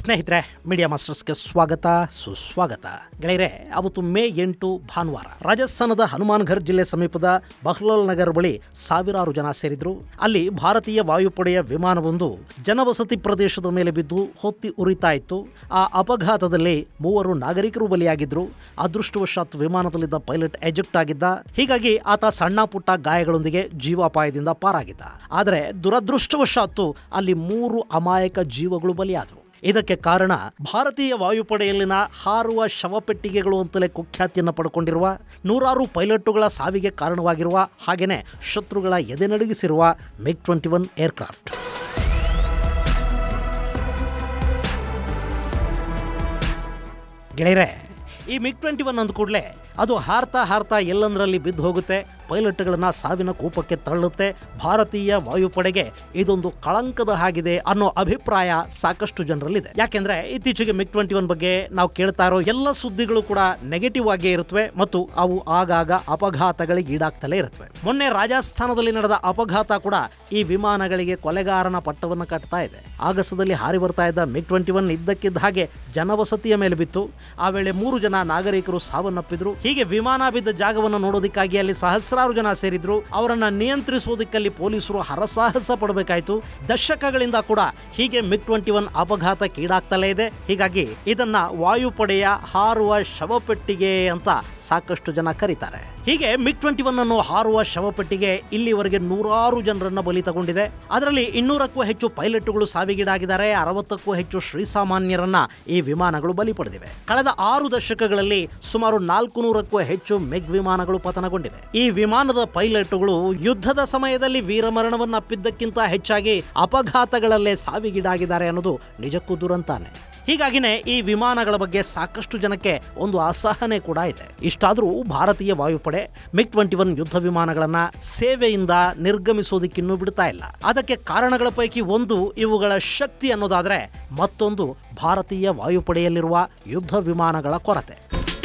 ಸ್ನೇಹಿತರೆ ಮೀಡಿಯಾ ಮಾಸ್ಟರ್ಸ್ಗೆ ಸ್ವಾಗತ ಸುಸ್ವಾಗತ ಗೆಳೆಯರೆ ಅವತ್ತು ಮೇ ಎಂಟು ಭಾನುವಾರ ರಾಜಸ್ಥಾನದ ಹನುಮಾನ್ಘರ್ ಜಿಲ್ಲೆ ಸಮೀಪದ ಬಹ್ಲೋಲ್ ನಗರ್ ಬಳಿ ಸಾವಿರಾರು ಜನ ಸೇರಿದ್ರು ಅಲ್ಲಿ ಭಾರತೀಯ ವಾಯುಪಡೆಯ ವಿಮಾನವೊಂದು ಜನವಸತಿ ಪ್ರದೇಶದ ಮೇಲೆ ಬಿದ್ದು ಹೊತ್ತಿ ಉರಿತಾ ಇತ್ತು ಆ ಅಪಘಾತದಲ್ಲಿ ಮೂವರು ನಾಗರಿಕರು ಬಲಿಯಾಗಿದ್ರು ಅದೃಷ್ಟವಶಾತ್ ವಿಮಾನದಲ್ಲಿದ್ದ ಪೈಲಟ್ ಎಜೆಕ್ಟ್ ಆಗಿದ್ದ ಹೀಗಾಗಿ ಆತ ಸಣ್ಣ ಪುಟ್ಟ ಗಾಯಗಳೊಂದಿಗೆ ಜೀವಾಪಾಯದಿಂದ ಪಾರಾಗಿದ್ದ ಆದರೆ ದುರದೃಷ್ಟವಶಾತ್ತು ಅಲ್ಲಿ ಮೂರು ಅಮಾಯಕ ಜೀವಗಳು ಬಲಿಯಾದವು ಇದಕ್ಕೆ ಕಾರಣ ಭಾರತೀಯ ವಾಯುಪಡೆಯಲ್ಲಿನ ಹಾರುವ ಶವಪೆಟ್ಟಿಗೆಗಳು ಅಂತಲೇ ಕುಖ್ಯಾತಿಯನ್ನು ಪಡ್ಕೊಂಡಿರುವ ನೂರಾರು ಪೈಲಟ್ಟುಗಳ ಸಾವಿಗೆ ಕಾರಣವಾಗಿರುವ ಹಾಗೆಯೇ ಶತ್ರುಗಳ ಎದೆನಡುಗಿಸಿರುವ ಮಿಗ್ ಟ್ವೆಂಟಿ ಒನ್ ಏರ್ಕ್ರಾಫ್ಟ್ ಗೆಳೆಯರೆ ಈ ಮಿಗ್ ಟ್ವೆಂಟಿ ಒನ್ ಅಂದ ಕೂಡಲೇ ಅದು ಹಾರ್ತಾ ಹಾರ್ತಾ ಎಲ್ಲಂದರಲ್ಲಿ ಬಿದ್ದು ಹೋಗುತ್ತೆ ಪೈಲಟ್ಗಳನ್ನು ಸಾವಿನ ಕೂಪಕ್ಕೆ ತಳ್ಳುತ್ತೆ ಭಾರತೀಯ ವಾಯುಪಡೆಗೆ ಇದೊಂದು ಕಳಂಕದ ಹಾಗಿದೆ ಅನ್ನೋ ಅಭಿಪ್ರಾಯ ಸಾಕಷ್ಟು ಜನರಲ್ಲಿದೆ ಯಾಕೆಂದ್ರೆ ಇತ್ತೀಚೆಗೆ ಮಿಗ್ ಟ್ವೆಂಟಿ ಒನ್ ಬಗ್ಗೆ ನಾವು ಕೇಳ್ತಾ ಇರೋ ಎಲ್ಲ ಸುದ್ದಿಗಳು ಕೂಡ ನೆಗೆಟಿವ್ ಆಗೇ ಇರುತ್ತವೆ ಮತ್ತು ಅವು ಆಗಾಗ ಅಪಘಾತಗಳಿಗೆ ಈಡಾಗ್ತಲೇ ಇರುತ್ತವೆ ಮೊನ್ನೆ ರಾಜಸ್ಥಾನದಲ್ಲಿ ನಡೆದ ಅಪಘಾತ ಕೂಡ ಈ ವಿಮಾನಗಳಿಗೆ ಕೊಲೆಗಾರನ ಪಟ್ಟವನ್ನು ಕಟ್ತಾ ಇದೆ ಆಗಸದಲ್ಲಿ ಹಾರಿ ಬರ್ತಾ ಇದ್ದ ಮಿಗ್ ಟ್ವೆಂಟಿ ಒನ್ ಇದ್ದಕ್ಕಿದ್ದ ಹಾಗೆ ಜನವಸತಿಯ ಮೇಲೆ ಬಿತ್ತು ಆ ವೇಳೆ ಮೂರು ಜನ ನಾಗರಿಕರು ಸಾವನ್ನಪ್ಪಿದ್ರು ಹೀಗೆ ವಿಮಾನ ಬಿದ್ದ ಜಾಗವನ್ನು ನೋಡೋದಕ್ಕಾಗಿ ಅಲ್ಲಿ ಸಹಸ್ರಾರು ಜನ ಸೇರಿದ್ರು ಅವರನ್ನ ನಿಯಂತ್ರಿಸೋದಕ್ಕಲ್ಲಿ ಪೊಲೀಸರು ಹರಸಾಹಸ ಪಡಬೇಕಾಯ್ತು ದಶಕಗಳಿಂದ ಕೂಡ ಹೀಗೆ ಮಿಗ್ ಟ್ವೆಂಟಿ ಒನ್ ಅಪಘಾತಕ್ಕೀಡಾಗ್ತಲೇ ಇದೆ ಹೀಗಾಗಿ ಇದನ್ನ ವಾಯುಪಡೆಯ ಹಾರುವ ಶವಪೆಟ್ಟಿಗೆ ಅಂತ ಸಾಕಷ್ಟು ಜನ ಕರೀತಾರೆ ಹೀಗೆ ಮಿಗ್ ಟ್ವೆಂಟಿ ಒನ್ ಅನ್ನು ಹಾರುವ ಶವಪೆಟ್ಟಿಗೆ ಇಲ್ಲಿವರೆಗೆ ನೂರಾರು ಜನರನ್ನ ಬಲಿ ತಗೊಂಡಿದೆ ಅದರಲ್ಲಿ ಇನ್ನೂರಕ್ಕೂ ಹೆಚ್ಚು ಪೈಲಟ್ಗಳು ಸಾವಿಗೀಡಾಗಿದ್ದಾರೆ ಅರವತ್ತಕ್ಕೂ ಹೆಚ್ಚು ಶ್ರೀಸಾಮಾನ್ಯರನ್ನ ಈ ವಿಮಾನಗಳು ಬಲಿ ಪಡೆದಿವೆ ಕಳೆದ ಆರು ದಶಕಗಳಲ್ಲಿ ಸುಮಾರು ನಾಲ್ಕು ನೂರಕ್ಕೂ ಹೆಚ್ಚು ಮೆಗ್ ವಿಮಾನಗಳು ಪತನಗೊಂಡಿವೆ ಈ ವಿಮಾನದ ಪೈಲಟ್ಗಳು ಯುದ್ಧದ ಸಮಯದಲ್ಲಿ ವೀರಮರಣವನ್ನಪ್ಪಿದ್ದಕ್ಕಿಂತ ಹೆಚ್ಚಾಗಿ ಅಪಘಾತಗಳಲ್ಲೇ ಸಾವಿಗೀಡಾಗಿದ್ದಾರೆ ಅನ್ನೋದು ನಿಜಕ್ಕೂ ದುರಂತಾನೆ ಹೀಗಾಗಿನೇ ಈ ವಿಮಾನಗಳ ಬಗ್ಗೆ ಸಾಕಷ್ಟು ಜನಕ್ಕೆ ಒಂದು ಅಸಹನೆ ಕೂಡ ಇದೆ ಇಷ್ಟಾದರೂ ಭಾರತೀಯ ವಾಯುಪಡೆ ಮಿಗ್ ಟ್ವೆಂಟಿ ಒನ್ ಯುದ್ಧ ವಿಮಾನಗಳನ್ನ ಸೇವೆಯಿಂದ ನಿರ್ಗಮಿಸೋದಕ್ಕಿನ್ನೂ ಬಿಡ್ತಾ ಇಲ್ಲ ಅದಕ್ಕೆ ಕಾರಣಗಳ ಪೈಕಿ ಒಂದು ಇವುಗಳ ಶಕ್ತಿ ಅನ್ನೋದಾದ್ರೆ ಮತ್ತೊಂದು ಭಾರತೀಯ ವಾಯುಪಡೆಯಲ್ಲಿರುವ ಯುದ್ಧ ವಿಮಾನಗಳ ಕೊರತೆ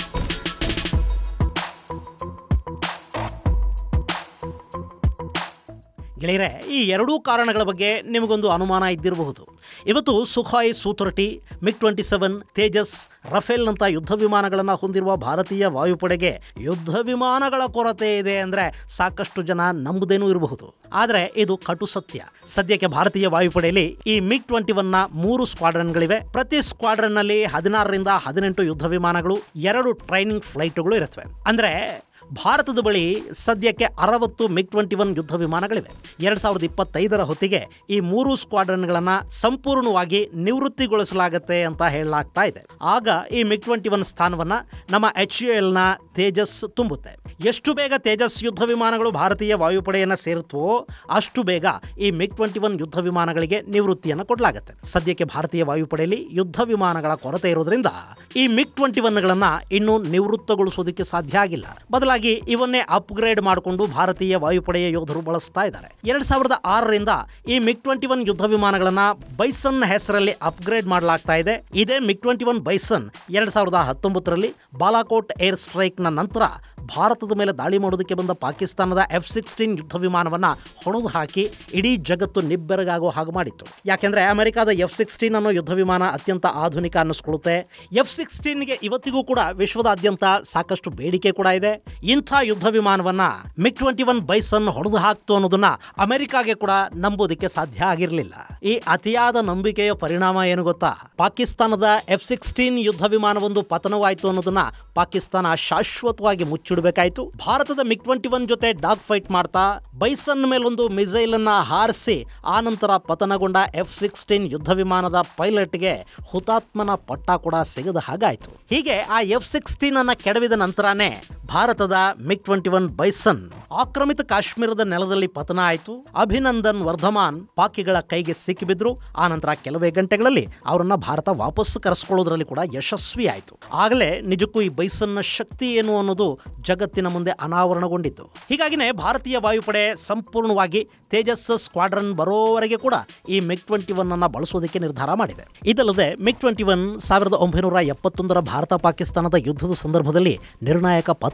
ಗೆಳೆಯರೆ ಈ ಎರಡೂ ಕಾರಣಗಳ ಬಗ್ಗೆ ನಿಮಗೊಂದು ಅನುಮಾನ ಇದ್ದಿರಬಹುದು ಇವತ್ತು Sukhoi Su thirty MiG twenty seven Tejas ರಫೇಲ್ನಂಥ ಯುದ್ಧ ವಿಮಾನಗಳನ್ನು ಹೊಂದಿರುವ ಭಾರತೀಯ ವಾಯುಪಡೆಗೆ ಯುದ್ಧ ವಿಮಾನಗಳ ಕೊರತೆ ಇದೆ ಅಂದರೆ ಸಾಕಷ್ಟು ಜನ ನಂಬುದೇನೂ ಇರಬಹುದು ಆದರೆ ಇದು ಕಟು ಸತ್ಯ ಸದ್ಯಕ್ಕೆ ಭಾರತೀಯ ವಾಯುಪಡೆಯಲ್ಲಿ ಈ ಮಿಗ್ ಟ್ವೆಂಟಿ ಒನ್ನ ಮೂರು ಸ್ಕ್ವಾಡ್ರನ್ಗಳಿವೆ ಪ್ರತಿ ಸ್ಕ್ವಾಡ್ರನ್ನಲ್ಲಿ ಹದಿನಾರರಿಂದ ಹದಿನೆಂಟು ಯುದ್ಧ ವಿಮಾನಗಳು ಎರಡು ಟ್ರೈನಿಂಗ್ ಫ್ಲೈಟ್ಗಳು ಇರುತ್ತವೆ ಅಂದರೆ ಭಾರತದ ಬಳಿ ಸದ್ಯಕ್ಕೆ ಅರವತ್ತು ಮಿಗ್ ಟ್ವೆಂಟಿ ಒನ್ ಯುದ್ಧ ವಿಮಾನಗಳಿವೆ ಎರಡು ಸಾವಿರದ ಇಪ್ಪತ್ತೈದರ ಹೊತ್ತಿಗೆ ಈ ಮೂರು ಸ್ಕ್ವಾಡ್ರನ್ಗಳನ್ನು ಸಂಪೂರ್ಣವಾಗಿ ನಿವೃತ್ತಿಗೊಳಿಸಲಾಗುತ್ತೆ ಅಂತ ಹೇಳಲಾಗ್ತಾ ಇದೆ ಆಗ ಈ ಮಿಗ್ ಟ್ವೆಂಟಿ ಒನ್ ಸ್ಥಾನವನ್ನು ನಮ್ಮ ಎಚ್ ಯು ಎಲ್ನ ತೇಜಸ್ ತುಂಬುತ್ತೆ ಎಷ್ಟು ಬೇಗ ತೇಜಸ್ ಯುದ್ಧ ವಿಮಾನಗಳು ಭಾರತೀಯ ವಾಯುಪಡೆಯನ್ನು ಸೇರುತ್ತವೋ ಅಷ್ಟು ಬೇಗ ಈ ಮಿಗ್ ಟ್ವೆಂಟಿ ಒನ್ ಯುದ್ಧ ವಿಮಾನಗಳಿಗೆ ನಿವೃತ್ತಿಯನ್ನು ಕೊಡಲಾಗುತ್ತೆ ಸದ್ಯಕ್ಕೆ ಭಾರತೀಯ ವಾಯುಪಡೆಯಲ್ಲಿ ಯುದ್ಧ ವಿಮಾನಗಳ ಕೊರತೆ ಇರೋದ್ರಿಂದ ಈ ಮಿಗ್ ಟ್ವೆಂಟಿ ಒನ್ಗಳನ್ನು ಇನ್ನೂ ನಿವೃತ್ತಗೊಳಿಸೋದಕ್ಕೆ ಸಾಧ್ಯ ಆಗಿಲ್ಲ ಬದಲಾಗಿ ಇವನ್ನೇ ಅಪ್ಗ್ರೇಡ್ ಮಾಡಿಕೊಂಡು ಭಾರತೀಯ ವಾಯುಪಡೆಯ ಯೋಧರು ಬಳಸ್ತಾ ಇದ್ದಾರೆ ಎರಡ್ ಸಾವಿರದ ಆರರಿಂದ ಈ ಮಿಗ್ ಟ್ವೆಂಟಿ ಒನ್ ಯುದ್ಧ ವಿಮಾನಗಳನ್ನ ಬೈಸನ್ ಹೆಸರಲ್ಲಿ ಅಪ್ಗ್ರೇಡ್ ಮಾಡಲಾಗ್ತಾ ಇದೆ ಇದೇ ಮಿಗ್ ಟ್ವೆಂಟಿ ಒನ್ ಬೈಸನ್ ಎರಡ್ ಸಾವಿರದ ಹತ್ತೊಂಬತ್ತರಲ್ಲಿ ಬಾಲಾಕೋಟ್ ಏರ್ ಸ್ಟ್ರೈಕ್ನ ನಂತರ ಭಾರತದ ಮೇಲೆ ದಾಳಿ ಮಾಡೋದಕ್ಕೆ ಬಂದ ಪಾಕಿಸ್ತಾನದ ಎಫ್ ಸಿಕ್ಸ್ಟೀನ್ ಯುದ್ಧ ವಿಮಾನವನ್ನ ಹೊಡೆದು ಹಾಕಿ ಇಡೀ ಜಗತ್ತು ನಿಬ್ಬೆರಗಾಗೋ ಹಾಗೆ ಮಾಡಿತ್ತು ಯಾಕೆಂದ್ರೆ ಅಮೆರಿಕದ ಎಫ್ ಸಿಕ್ಸ್ಟೀನ್ ಅನ್ನೋ ಯುದ್ಧ ವಿಮಾನ ಅತ್ಯಂತ ಆಧುನಿಕ ಅನ್ನಿಸ್ಕೊಳ್ಳುತ್ತೆ ಎಫ್ ಸಿಕ್ಸ್ಟೀನ್ಗೆ ಇವತ್ತಿಗೂ ಕೂಡ ವಿಶ್ವದಾದ್ಯಂತ ಸಾಕಷ್ಟು ಬೇಡಿಕೆ ಕೂಡ ಇದೆ ಇಂಥ ಯುದ್ಧ ವಿಮಾನವನ್ನ ಮಿಗ್ ಟ್ವೆಂಟಿ ಒನ್ ಬೈಸನ್ ಹೊಡೆದು ಹಾಕ್ತು ಅನ್ನೋದನ್ನ ಅಮೆರಿಕಾಗೆ ಕೂಡ ನಂಬೋದಕ್ಕೆ ಸಾಧ್ಯ ಆಗಿರಲಿಲ್ಲ ಈ ಅತಿಯಾದ ನಂಬಿಕೆಯ ಪರಿಣಾಮ ಏನು ಗೊತ್ತಾ ಪಾಕಿಸ್ತಾನದ ಎಫ್ ಸಿಕ್ಸ್ಟೀನ್ ಯುದ್ಧ ವಿಮಾನವೊಂದು ಪತನವಾಯಿತು ಅನ್ನೋದನ್ನ ಪಾಕಿಸ್ತಾನ ಶಾಶ್ವತವಾಗಿ ಮುಚ್ಚಿಡಬೇಕಾಯಿತು ಭಾರತದ ಮಿಗ್ ಟ್ವೆಂಟಿ ಒನ್ ಜೊತೆ ಡಾಗ್ ಫೈಟ್ ಮಾಡ್ತಾ ಬೈಸನ್ ಮೇಲೊಂದು ಮಿಸೈಲ್ ಅನ್ನ ಹಾರಿಸಿ ಆ ನಂತರ ಪತನಗೊಂಡ ಎಫ್ ಸಿಕ್ಸ್ಟೀನ್ ಯುದ್ಧ ವಿಮಾನದ ಪೈಲಟ್ಗೆ ಹುತಾತ್ಮನ ಪಟ್ಟ ಕೂಡ ಸಿಗದ ಹಾಗಾಯಿತು ಹೀಗೆ ಆ ಎಫ್ ಸಿಕ್ಸ್ಟೀನ್ ಅನ್ನ ಕೆಡವಿದ ನಂತರನೇ ಭಾರತದ ಮಿಗ್ ಟ್ವೆಂಟಿ ಒನ್ ಬೈಸನ್ ಆಕ್ರಮಿತ ಕಾಶ್ಮೀರದ ನೆಲದಲ್ಲಿ ಪತನ ಆಯಿತು ಅಭಿನಂದನ್ ವರ್ಧಮಾನ್ ಪಾಕಿಗಳ ಕೈಗೆ ಸಿಕ್ಕಿಬಿದ್ರು ಆ ನಂತರ ಕೆಲವೇ ಗಂಟೆಗಳಲ್ಲಿ ಅವರನ್ನ ಭಾರತ ವಾಪಸ್ ಕರೆಸ್ಕೊಳ್ಳೋದ್ರಲ್ಲಿ ಕೂಡ ಯಶಸ್ವಿ ಆಯಿತು ಆಗಲೇ ನಿಜಕ್ಕೂ ಈ ಬೈಸನ್ನ ಶಕ್ತಿ ಏನು ಅನ್ನೋದು ಜಗತ್ತಿನ ಮುಂದೆ ಅನಾವರಣಗೊಂಡಿತ್ತು ಹೀಗಾಗಿನೇ ಭಾರತೀಯ ವಾಯುಪಡೆ ಸಂಪೂರ್ಣವಾಗಿ ತೇಜಸ್ ಸ್ಕ್ವಾಡ್ರನ್ ಬರೋವರೆಗೆ ಕೂಡ ಈ ಮಿಗ್ ಟ್ವೆಂಟಿ ಒನ್ ಅನ್ನ ಬಳಸೋದಕ್ಕೆ ನಿರ್ಧಾರ ಮಾಡಿದೆ ಇದಲ್ಲದೆ ಮಿಗ್ ಟ್ವೆಂಟಿ ಒನ್ ಸಾವಿರದ ಒಂಬೈನೂರ ಎಪ್ಪತ್ತೊಂದರ ಭಾರತ ಪಾಕಿಸ್ತಾನದ ಯುದ್ಧದ ಸಂದರ್ಭದಲ್ಲಿ ನಿರ್ಣಾಯಕ ಪಾತ್ರವನ್ನು ವಹಿಸಿದೆ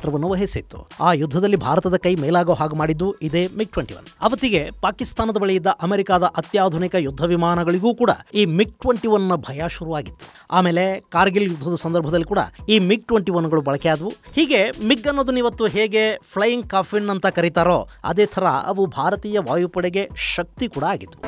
ದಾಖಲಿಸಿತ್ತು ಆ ಯುದ್ಧದಲ್ಲಿ ಭಾರತದ ಕೈ ಮೇಲಾಗೋ ಹಾಗೆ ಮಾಡಿದ್ದು ಇದೇ ಮಿಗ್ ಟ್ವೆಂಟಿ ಒನ್ ಅವತ್ತಿಗೆ ಪಾಕಿಸ್ತಾನದ ಬಳಿ ಇದ್ದ ಅಮೆರಿಕದ ಅತ್ಯಾಧುನಿಕ ಯುದ್ಧ ವಿಮಾನಗಳಿಗೂ ಕೂಡ ಈ ಮಿಗ್ ಟ್ವೆಂಟಿ ಒನ್ ನ ಭಯ ಶುರುವಾಗಿತ್ತು ಆಮೇಲೆ ಕಾರ್ಗಿಲ್ ಯುದ್ಧದ ಸಂದರ್ಭದಲ್ಲಿ ಕೂಡ ಈ ಮಿಗ್ ಟ್ವೆಂಟಿ ಒನ್ಗಳು ಬಳಕೆ ಆದವು ಹೀಗೆ ಮಿಗ್ ಅನ್ನೋದನ್ನ ಇವತ್ತು ಹೇಗೆ ಫ್ಲೈಯಿಂಗ್ ಕಾಫಿನ್ ಅಂತ ಕರೀತಾರೋ ಅದೇ ಥರ ಅವು ಭಾರತೀಯ ವಾಯುಪಡೆಗೆ ಶಕ್ತಿ ಕೂಡ ಆಗಿತ್ತು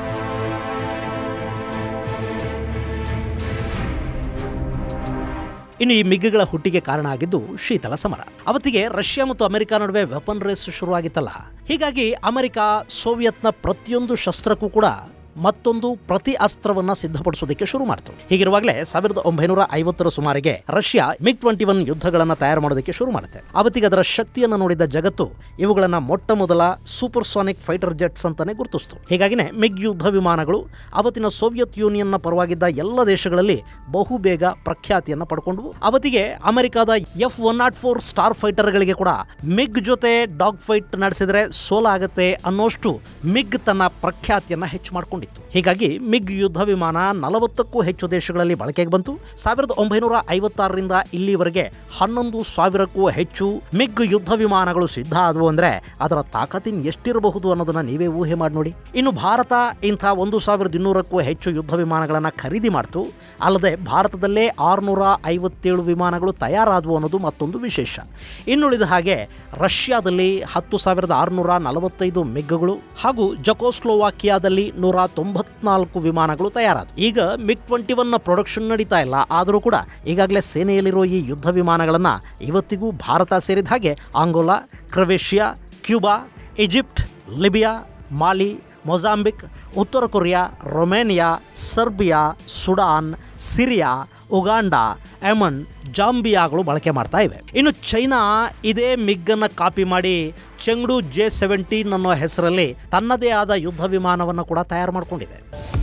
ಇನ್ನು ಈ ಮಿಗ್ಗಳ ಹುಟ್ಟಿಗೆ ಕಾರಣ ಆಗಿದ್ದು ಶೀತಲ ಸಮರ ಅವತ್ತಿಗೆ ರಷ್ಯಾ ಮತ್ತು ಅಮೆರಿಕ ನಡುವೆ ವೆಪನ್ ರೇಸ್ ಶುರುವಾಗಿತ್ತಲ್ಲ ಹೀಗಾಗಿ ಅಮೆರಿಕ ಸೋವಿಯತ್ನ ಪ್ರತಿಯೊಂದು ಶಸ್ತ್ರಕ್ಕೂ ಕೂಡ ಮತ್ತೊಂದು ಪ್ರತಿ ಅಸ್ತ್ರವನ್ನ ಸಿದ್ಧಪಡಿಸೋದಕ್ಕೆ ಶುರು ಮಾಡಿತು ಹೀಗಿರುವಾಗಲೇ ಸಾವಿರದ ಒಂಬೈನೂರ ಐವತ್ತರ ಸುಮಾರಿಗೆ ರಷ್ಯಾ ಮಿಗ್ ಟ್ವೆಂಟಿ ಒನ್ ಯುದ್ಧಗಳನ್ನು ತಯಾರು ಮಾಡೋದಕ್ಕೆ ಶುರು ಮಾಡುತ್ತೆ ಅವತ್ತಿಗೆ ಅದರ ಶಕ್ತಿಯನ್ನು ನೋಡಿದ ಜಗತ್ತು ಇವುಗಳನ್ನ ಮೊಟ್ಟ ಮೊದಲ ಸೂಪರ್ಸಾನಿಕ್ ಫೈಟರ್ ಜೆಟ್ಸ್ ಅಂತಾನೆ ಗುರುತಿಸ್ತು ಹೀಗಾಗಿನೇ ಮಿಗ್ ಯುದ್ಧ ವಿಮಾನಗಳು ಅವತ್ತಿನ ಸೋವಿಯತ್ ಯೂನಿಯನ್ನ ಪರವಾಗಿದ್ದ ಎಲ್ಲ ದೇಶಗಳಲ್ಲಿ ಬಹುಬೇಗ ಪ್ರಖ್ಯಾತಿಯನ್ನ ಪಡ್ಕೊಂಡ್ವು ಅವತ್ತಿಗೆ ಅಮೆರಿಕದ F one not four star ಫೈಟರ್ಗಳಿಗೆ ಕೂಡ ಮಿಗ್ ಜೊತೆ ಡಾಗ್ ಫೈಟ್ ನಡೆಸಿದ್ರೆ ಸೋಲಾಗತ್ತೆ ಅನ್ನೋಷ್ಟು ಮಿಗ್ ತನ್ನ ಪ್ರಖ್ಯಾತಿಯನ್ನ ಹೆಚ್ಚು ಮಾಡಿಕೊಂಡಿತ್ತು ಹೀಗಾಗಿ ಮಿಗ್ ಯುದ್ಧ ವಿಮಾನ ನಲವತ್ತಕ್ಕೂ ಹೆಚ್ಚು ದೇಶಗಳಲ್ಲಿ ಬಳಕೆಗೆ ಬಂತು ಸಾವಿರದ ಒಂಬೈನೂರ ಐವತ್ತಾರರಿಂದ ಇಲ್ಲಿವರೆಗೆ ಹನ್ನೊಂದು ಸಾವಿರಕ್ಕೂ ಹೆಚ್ಚು ಮಿಗ್ ಯುದ್ಧ ವಿಮಾನಗಳು ಸಿದ್ಧ ಆದವು ಅಂದ್ರೆ ಅದರ ತಾಕತ್ತಿನ ಎಷ್ಟಿರಬಹುದು ಅನ್ನೋದನ್ನ ನೀವೇ ಊಹೆ ಮಾಡಿ ನೋಡಿ ಇನ್ನು ಭಾರತ ಇಂಥ ಒಂದು ಸಾವಿರದ ಇನ್ನೂರಕ್ಕೂ ಹೆಚ್ಚು ಯುದ್ಧ ವಿಮಾನಗಳನ್ನು ಖರೀದಿ ಮಾಡ್ತು ಅಲ್ಲದೆ ಭಾರತದಲ್ಲೇ ಆರುನೂರ ಐವತ್ತೇಳು ವಿಮಾನಗಳು ತಯಾರಾದವು ಅನ್ನೋದು ಮತ್ತೊಂದು ವಿಶೇಷ ಇನ್ನುಳಿದ ಹಾಗೆ ರಷ್ಯಾದಲ್ಲಿ ಹತ್ತು ಸಾವಿರದ ಆರುನೂರ ನಲವತ್ತೈದು ಮಿಗ್ಗಳು ಹಾಗೂ ಜಕೋಸ್ಲೋವಾಕಿಯಾದಲ್ಲಿ ನೂರ ತೊಂಬತ್ನಾಲ್ಕು ವಿಮಾನಗಳು ತಯಾರಾದವು ಈಗ ಮಿಗ್ ಟ್ವೆಂಟಿ ಒನ್ ಪ್ರೊಡಕ್ಷನ್ ನಡೀತಾ ಇಲ್ಲ ಆದರೂ ಕೂಡ ಈಗಾಗಲೇ ಸೇನೆಯಲ್ಲಿರೋ ಈ ಯುದ್ಧ ವಿಮಾನಗಳನ್ನು ಇವತ್ತಿಗೂ ಭಾರತ ಸೇರಿದ ಹಾಗೆ Angola Croatia Cuba Egypt Libya Mali Mozambique ಉತ್ತರ Korea Romania Serbia Sudan Syria Uganda Yemen ಜಾಂಬಿಯಾಗಳು ಬಳಕೆ ಮಾಡ್ತಾ ಇವೆ ಇನ್ನು ಚೈನಾ ಇದೇ ಮಿಗ್ಗನ್ನು ಕಾಪಿ ಮಾಡಿ ಚೆಂಗ್ಡು ಜೆ ಸೆವೆಂಟೀನ್ ಅನ್ನೋ ಹೆಸರಲ್ಲಿ ತನ್ನದೇ ಆದ ಯುದ್ಧ ವಿಮಾನವನ್ನು ಕೂಡ ತಯಾರು ಮಾಡಿಕೊಂಡಿದೆ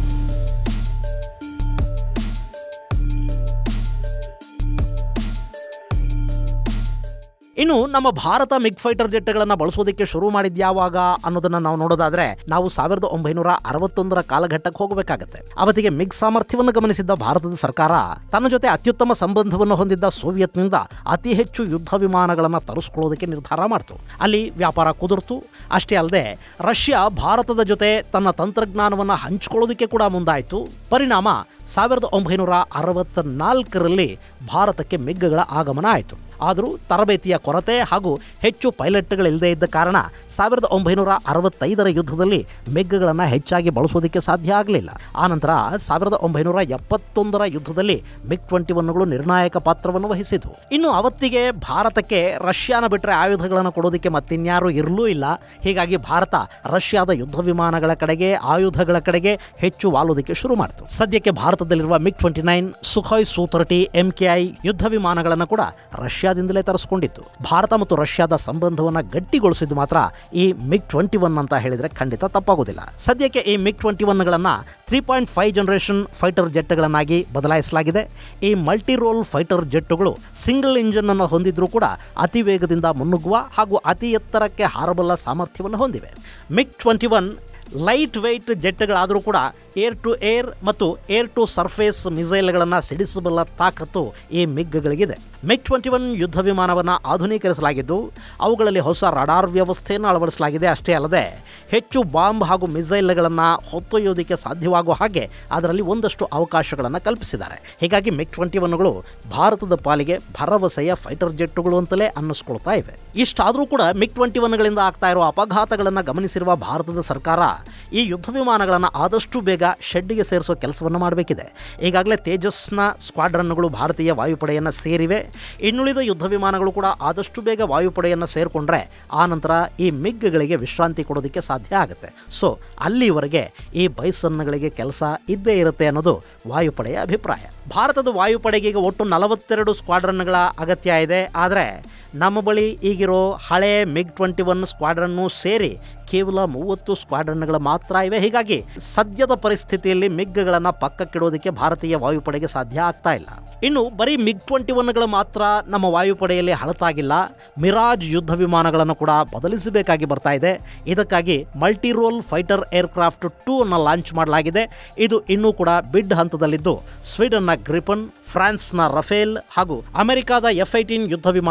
ಇನ್ನು ನಮ್ಮ ಭಾರತ ಮಿಗ್ ಫೈಟರ್ ಜೆಟ್ಗಳನ್ನು ಬಳಸೋದಕ್ಕೆ ಶುರು ಮಾಡಿದ್ ಯಾವಾಗ ಅನ್ನೋದನ್ನ ನಾವು ನೋಡೋದಾದ್ರೆ ನಾವು ಸಾವಿರದ ಒಂಬೈನೂರ ಅರವತ್ತೊಂದರ ಕಾಲಘಟ್ಟಕ್ಕೆ ಹೋಗಬೇಕಾಗತ್ತೆ ಅವತ್ತಿಗೆ ಮಿಗ್ ಸಾಮರ್ಥ್ಯವನ್ನು ಗಮನಿಸಿದ್ದ ಭಾರತದ ಸರ್ಕಾರ ತನ್ನ ಜೊತೆ ಅತ್ಯುತ್ತಮ ಸಂಬಂಧವನ್ನು ಹೊಂದಿದ್ದ ಸೋವಿಯತ್ನಿಂದ ಅತಿ ಹೆಚ್ಚು ಯುದ್ಧ ವಿಮಾನಗಳನ್ನು ತರಿಸ್ಕೊಳ್ಳೋದಕ್ಕೆ ನಿರ್ಧಾರ ಮಾಡಿತು ಅಲ್ಲಿ ವ್ಯಾಪಾರ ಕುದುರ್ತು ಅಷ್ಟೇ ಅಲ್ಲದೆ ರಷ್ಯಾ ಭಾರತದ ಜೊತೆ ತನ್ನ ತಂತ್ರಜ್ಞಾನವನ್ನು ಹಂಚಿಕೊಳ್ಳೋದಕ್ಕೆ ಕೂಡ ಮುಂದಾಯಿತು ಪರಿಣಾಮ ಸಾವಿರದ ಒಂಬೈನೂರ ಅರವತ್ತ ನಾಲ್ಕರಲ್ಲಿ ಭಾರತಕ್ಕೆ ಮಿಗ್ಗಳ ಆಗಮನ ಆಯಿತು ಆದರೂ ತರಬೇತಿಯ ಕೊರತೆ ಹಾಗೂ ಹೆಚ್ಚು ಪೈಲಟ್ಗಳಿಲ್ಲದೆ ಇದ್ದ ಕಾರಣ ಸಾವಿರದ ಒಂಬೈನೂರ ಅರವತ್ತೈದರ ಯುದ್ಧದಲ್ಲಿ ಮಿಗ್ಗಳನ್ನು ಹೆಚ್ಚಾಗಿ ಬಳಸೋದಕ್ಕೆ ಸಾಧ್ಯ ಆಗಲಿಲ್ಲ ಆನಂತರ ಸಾವಿರದ ಒಂಬೈನೂರ ಎಪ್ಪತ್ತೊಂದರ ಯುದ್ಧದಲ್ಲಿ ಮಿಗ್ ಟ್ವೆಂಟಿ ಒನ್ಗಳು ನಿರ್ಣಾಯಕ ಪಾತ್ರವನ್ನು ವಹಿಸಿದ್ವು ಇನ್ನು ಅವತ್ತಿಗೆ ಭಾರತಕ್ಕೆ ರಷ್ಯಾನ ಬಿಟ್ಟರೆ ಆಯುಧಗಳನ್ನು ಕೊಡೋದಕ್ಕೆ ಮತ್ತಿನ್ಯಾರೂ ಇರಲೂ ಇಲ್ಲ ಹೀಗಾಗಿ ಭಾರತ ರಷ್ಯಾದ ಯುದ್ಧ ವಿಮಾನಗಳ ಕಡೆಗೆ ಆಯುಧಗಳ ಕಡೆಗೆ ಹೆಚ್ಚು ವಾಲೋದಕ್ಕೆ ಶುರು ಮಾಡಿತು ಸದ್ಯಕ್ಕೆ ಭಾರತದಲ್ಲಿರುವ MiG twenty nine Sukhoi Su thirty MKI ಯುದ್ಧ ವಿಮಾನಗಳನ್ನು ಕೂಡ ರಷ್ಯಾದಿಂದಲೇ ತರಿಸ್ಕೊಂಡಿತ್ತು ಭಾರತ ಮತ್ತು ರಷ್ಯಾದ ಸಂಬಂಧವನ್ನು ಗಟ್ಟಿಗೊಳಿಸಿದ್ದು ಮಾತ್ರ ಈ ಮಿಗ್ ಟ್ವೆಂಟಿ ಒನ್ ಅಂತ ಹೇಳಿದ್ರೆ ಖಂಡಿತ ತಪ್ಪಾಗೋದಿಲ್ಲ ಸದ್ಯಕ್ಕೆ ಈ ಮಿಗ್ ಟ್ವೆಂಟಿ ಒನ್ಗಳನ್ನು three point five generation fighter ಜೆಟ್ಗಳನ್ನಾಗಿ ಬದಲಾಯಿಸಲಾಗಿದೆ ಈ ಮಲ್ಟಿ ರೋಲ್ ಫೈಟರ್ ಜೆಟ್ಟುಗಳು ಸಿಂಗಲ್ ಇಂಜಿನ್ ಅನ್ನು ಹೊಂದಿದ್ರೂ ಕೂಡ ಅತಿ ವೇಗದಿಂದ ಮುನ್ನುಗ್ಗುವ ಹಾಗೂ ಅತಿ ಎತ್ತರಕ್ಕೆ ಹಾರಬಲ್ಲ ಸಾಮರ್ಥ್ಯವನ್ನು ಹೊಂದಿವೆ MiG twenty one light weight ಜೆಟ್ಗಳಾದರೂ ಕೂಡ ಏರ್ ಟು ಏರ್ ಮತ್ತು ಏರ್ ಟು ಸರ್ಫೇಸ್ ಮಿಸೈಲ್ಗಳನ್ನು ಸಿಡಿಸಬಲ್ಲ ತಾಕತ್ತು ಈ ಮಿಗ್ಗಳಿಗಿದೆ ಮಿಗ್ ಟ್ವೆಂಟಿ ಒನ್ ಯುದ್ಧ ವಿಮಾನವನ್ನು ಆಧುನೀಕರಿಸಲಾಗಿದ್ದು ಅವುಗಳಲ್ಲಿ ಹೊಸ ರಡಾರ್ ವ್ಯವಸ್ಥೆಯನ್ನು ಅಳವಡಿಸಲಾಗಿದೆ ಅಷ್ಟೇ ಅಲ್ಲದೆ ಹೆಚ್ಚು ಬಾಂಬ್ ಹಾಗೂ ಮಿಸೈಲ್ಗಳನ್ನು ಹೊತ್ತೊಯ್ಯೋದಕ್ಕೆ ಸಾಧ್ಯವಾಗುವ ಹಾಗೆ ಅದರಲ್ಲಿ ಒಂದಷ್ಟು ಅವಕಾಶಗಳನ್ನು ಕಲ್ಪಿಸಿದ್ದಾರೆ ಹೀಗಾಗಿ ಮಿಗ್ ಟ್ವೆಂಟಿ ಒನ್ಗಳು ಭಾರತದ ಪಾಲಿಗೆ ಭರವಸೆಯ ಫೈಟರ್ ಜೆಟ್ಟುಗಳು ಅಂತಲೇ ಅನ್ನಿಸ್ಕೊಳ್ತಾ ಇವೆ ಇಷ್ಟಾದರೂ ಕೂಡ ಮಿಗ್ ಟ್ವೆಂಟಿ ಒನ್ಗಳಿಂದ ಆಗ್ತಾ ಇರುವ ಅಪಘಾತಗಳನ್ನು ಗಮನಿಸಿರುವ ಭಾರತದ ಸರ್ಕಾರ ಈ ಯುದ್ಧ ವಿಮಾನಗಳನ್ನು ಆದಷ್ಟು ಬೇಗ ಶೆಡ್ಡಿಗೆ ಸೇರಿಸೋ ಕೆಲಸವನ್ನು ಮಾಡಬೇಕಿದೆ ಈಗಾಗಲೇ ತೇಜಸ್ನ ಸ್ಕ್ವಾಡ್ರನ್ಗಳು ಭಾರತೀಯ ವಾಯುಪಡೆಯನ್ನು ಸೇರಿವೆ ಇನ್ನುಳಿದ ಯುದ್ಧ ವಿಮಾನಗಳು ಕೂಡ ಆದಷ್ಟು ಬೇಗ ವಾಯುಪಡೆಯನ್ನು ಸೇರಿಕೊಂಡ್ರೆ ಆ ನಂತರ ಈ ಮಿಗ್ಗಳಿಗೆ ವಿಶ್ರಾಂತಿ ಕೊಡೋದಕ್ಕೆ ಸಾಧ್ಯ ಆಗುತ್ತೆ ಸೊ ಅಲ್ಲಿವರೆಗೆ ಈ ಬೈಸನ್ಗಳಿಗೆ ಕೆಲಸ ಇದ್ದೇ ಇರುತ್ತೆ ಅನ್ನೋದು ವಾಯುಪಡೆಯ ಅಭಿಪ್ರಾಯ ಭಾರತದ ವಾಯುಪಡೆಗೆ ಈಗ ಒಟ್ಟು ನಲವತ್ತೆರಡು ಸ್ಕ್ವಾಡ್ರನ್ಗಳ ಅಗತ್ಯ ಇದೆ ಆದರೆ ನಮ್ಮ ಬಳಿ ಈಗಿರೋ ಹಳೆ ಮಿಗ್ ಟ್ವೆಂಟಿ ಒನ್ ಸ್ಕ್ವಾಡ್ರನ್ನು ಸೇರಿ ಕೇವಲ ಮೂವತ್ತು ಸ್ಕ್ವಾಡ್ರನ್ಗಳು ಮಾತ್ರ ಇವೆ ಹೀಗಾಗಿ ಸದ್ಯದ ಪರಿಸ್ಥಿತಿಯಲ್ಲಿ ಮಿಗ್ಗಳನ್ನು ಪಕ್ಕಕ್ಕಿಡೋದಕ್ಕೆ ಭಾರತೀಯ ವಾಯುಪಡೆಗೆ ಸಾಧ್ಯ ಆಗ್ತಾ ಇಲ್ಲ ಇನ್ನು ಬರೀ ಮಿಗ್ ಟ್ವೆಂಟಿ ಒನ್ಗಳು ಮಾತ್ರ ನಮ್ಮ ವಾಯುಪಡೆಯಲ್ಲಿ ಹಳತಾಗಿಲ್ಲ ಮಿರಾಜ್ ಯುದ್ಧ ವಿಮಾನಗಳನ್ನು ಕೂಡ ಬದಲಿಸಬೇಕಾಗಿ ಬರ್ತಾ ಇದೆ ಇದಕ್ಕಾಗಿ multi role fighter aircraft two ಅನ್ನು ಲಾಂಚ್ ಮಾಡಲಾಗಿದೆ ಇದು ಇನ್ನೂ ಕೂಡ ಬಿಡ್ ಹಂತದಲ್ಲಿದ್ದು ಸ್ವೀಡನ್ನ ಗ್ರಿಪನ್ ಫ್ರಾನ್ಸ್ನ ರಫೇಲ್ ಹಾಗೂ ಅಮೆರಿಕಾದ ಎಫ್ ಐಟೀನ್ ಯುದ್ಧ ವಿಮಾನಗಳು ಈ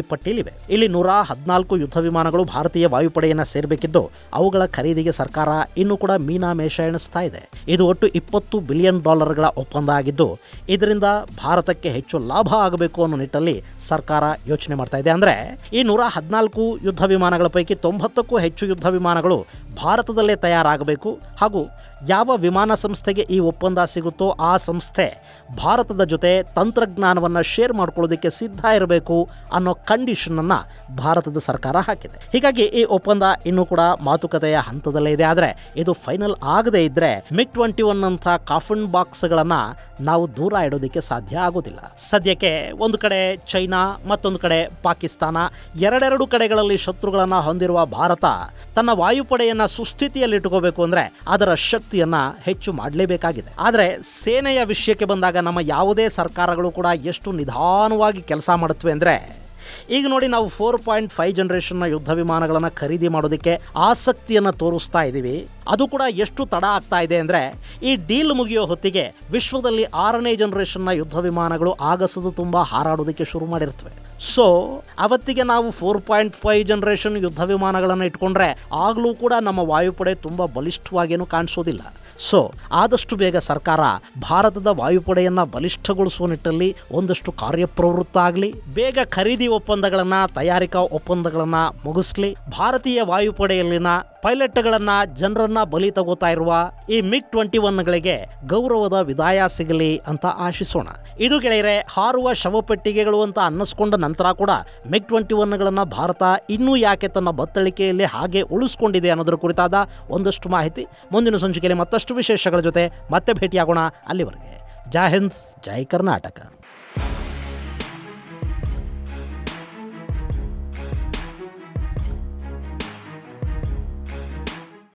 ಪಟ್ಟಿಲಿವೆ ಇಲ್ಲಿ ನೂರ ಹದಿನಾಲ್ಕು ಯುದ್ಧ ವಿಮಾನಗಳು ಭಾರತೀಯ ವಾಯುಪಡೆಯನ್ನ ಸೇರಬೇಕಿದ್ದು ಅವುಗಳ ಖರೀದಿಗೆ ಸರ್ಕಾರ ಇನ್ನೂ ಕೂಡ ಮೀನಾಮೇಷ ಎಣಿಸ್ತಾ ಇದೆ ಇದು ಒಟ್ಟು ಇಪ್ಪತ್ತು ಬಿಲಿಯನ್ ಡಾಲರ್ಗಳ ಒಪ್ಪಂದ ಆಗಿದ್ದು ಇದರಿಂದ ಭಾರತಕ್ಕೆ ಹೆಚ್ಚು ಲಾಭ ಆಗಬೇಕು ಅನ್ನೋ ನಿಟ್ಟಲ್ಲಿ ಸರ್ಕಾರ ಯೋಚನೆ ಮಾಡ್ತಾ ಇದೆ ಅಂದ್ರೆ ಈ ನೂರ ಹದಿನಾಲ್ಕು ಯುದ್ಧ ವಿಮಾನಗಳ ಪೈಕಿ ತೊಂಬತ್ತಕ್ಕೂ ಹೆಚ್ಚು ಯುದ್ಧ ವಿಮಾನಗಳು ಭಾರತದಲ್ಲೇ ತಯಾರಾಗಬೇಕು ಹಾಗೂ ಯಾವ ವಿಮಾನ ಸಂಸ್ಥೆಗೆ ಈ ಒಪ್ಪಂದ ಸಿಗುತ್ತೋ ಆ ಸಂಸ್ಥೆ ಭಾರತದ ಜೊತೆ ತಂತ್ರಜ್ಞಾನವನ್ನು ಶೇರ್ ಮಾಡ್ಕೊಳ್ಳೋದಕ್ಕೆ ಸಿದ್ಧ ಇರಬೇಕು ಅನ್ನೋ ಕಂಡೀಷನನ್ನು ಭಾರತದ ಸರ್ಕಾರ ಹಾಕಿದೆ ಹೀಗಾಗಿ ಈ ಒಪ್ಪಂದ ಇನ್ನೂ ಕೂಡ ಮಾತುಕತೆಯ ಹಂತದಲ್ಲೇ ಇದೆ ಆದರೆ ಇದು ಫೈನಲ್ ಆಗದೇ ಇದ್ದರೆ ಮಿಗ್ ಟ್ವೆಂಟಿ ಒನ್ ಅಂತ ಕಾಫನ್ ಬಾಕ್ಸ್ಗಳನ್ನು ನಾವು ದೂರ ಇಡೋದಕ್ಕೆ ಸಾಧ್ಯ ಆಗೋದಿಲ್ಲ ಸದ್ಯಕ್ಕೆ ಒಂದು ಕಡೆ ಚೈನಾ ಮತ್ತೊಂದು ಕಡೆ ಪಾಕಿಸ್ತಾನ ಎರಡೆರಡು ಕಡೆಗಳಲ್ಲಿ ಶತ್ರುಗಳನ್ನು ಹೊಂದಿರುವ ಭಾರತ ತನ್ನ ವಾಯುಪಡೆಯನ್ನು ಸುಸ್ಥಿತಿಯಲ್ಲಿಟ್ಟುಕೋಬೇಕು ಅಂದರೆ ಅದರ ಶಕ್ತಿಯನ್ನು ಹೆಚ್ಚು ಮಾಡಲೇಬೇಕಾಗಿದೆ ಆದರೆ ಸೇನೆಯ ವಿಷಯಕ್ಕೆ ಬಂದಾಗ ನಮ್ಮ ಯಾವುದೇ ಸರ್ಕಾರಗಳು ಕೂಡ ಎಷ್ಟು ನಿಧಾನವಾಗಿ ಕೆಲಸ ಮಾಡುತ್ತವೆ ಅಂದರೆ ಈಗ ನೋಡಿ ನಾವು ಫೋರ್ ಪಾಯಿಂಟ್ ಫೈವ್ ಜನ್ರೇಷನ್ನ ಯುದ್ಧ ವಿಮಾನಗಳನ್ನು ಖರೀದಿ ಮಾಡೋದಕ್ಕೆ ಆಸಕ್ತಿಯನ್ನು ತೋರಿಸ್ತಾ ಇದ್ದೀವಿ ಅದು ಕೂಡ ಎಷ್ಟು ತಡ ಆಗ್ತಾ ಇದೆ ಅಂದರೆ ಈ ಡೀಲ್ ಮುಗಿಯೋ ಹೊತ್ತಿಗೆ ವಿಶ್ವದಲ್ಲಿ ಆರನೇ ಜನ್ರೇಷನ್ನ ಯುದ್ಧ ವಿಮಾನಗಳು ಆಗಸದು ತುಂಬ ಹಾರಾಡೋದಕ್ಕೆ ಶುರು ಮಾಡಿರ್ತವೆ ಸೊ ಅವತ್ತಿಗೆ ನಾವು ಫೋರ್ ಪಾಯಿಂಟ್ ಫೈವ್ ಜನ್ರೇಷನ್ ಯುದ್ಧ ವಿಮಾನಗಳನ್ನು ಇಟ್ಕೊಂಡ್ರೆ ಆಗಲೂ ಕೂಡ ನಮ್ಮ ವಾಯುಪಡೆ ತುಂಬ ಬಲಿಷ್ಠವಾಗೇನು ಕಾಣಿಸೋದಿಲ್ಲ ಸೊ ಆದಷ್ಟು ಬೇಗ ಸರ್ಕಾರ ಭಾರತದ ವಾಯುಪಡೆಯನ್ನು ಬಲಿಷ್ಠಗೊಳಿಸುವ ನಿಟ್ಟಲ್ಲಿ ಒಂದಷ್ಟು ಕಾರ್ಯಪ್ರವೃತ್ತ ಆಗಲಿ ಬೇಗ ಖರೀದಿ ಒಪ್ಪಂದಗಳನ್ನು ತಯಾರಿಕಾ ಒಪ್ಪಂದಗಳನ್ನು ಮುಗಿಸ್ಲಿ ಭಾರತೀಯ ವಾಯುಪಡೆಯಲ್ಲಿನ ಪೈಲಟ್ಗಳನ್ನು ಜನರನ್ನ ಬಲಿ ತಗೋತಾ ಇರುವ ಈ ಮಿಗ್ ಟ್ವೆಂಟಿ ಒನ್ಗಳಿಗೆ ಗೌರವದ ವಿದಾಯ ಸಿಗಲಿ ಅಂತ ಆಶಿಸೋಣ ಇದು ಗೆಳೆಯರೆ ಹಾರುವ ಶವಪೆಟ್ಟಿಗೆಗಳು ಅಂತ ಅನ್ನಿಸ್ಕೊಂಡ ನಂತರ ಕೂಡ ಮಿಗ್ ಟ್ವೆಂಟಿ ಒನ್ಗಳನ್ನು ಭಾರತ ಇನ್ನೂ ಯಾಕೆ ತನ್ನ ಬತ್ತಳಿಕೆಯಲ್ಲಿ ಹಾಗೆ ಉಳಿಸ್ಕೊಂಡಿದೆ ಅನ್ನೋದರ ಕುರಿತಾದ ಒಂದಷ್ಟು ಮಾಹಿತಿ ಮುಂದಿನ ಸಂಚಿಕೆಯಲ್ಲಿ ಮತ್ತಷ್ಟು ವಿಶೇಷಗಳ ಜೊತೆ ಮತ್ತೆ ಭೇಟಿಯಾಗೋಣ ಅಲ್ಲಿವರೆಗೆ ಜೈ ಹಿಂದ್ ಜೈ ಕರ್ನಾಟಕ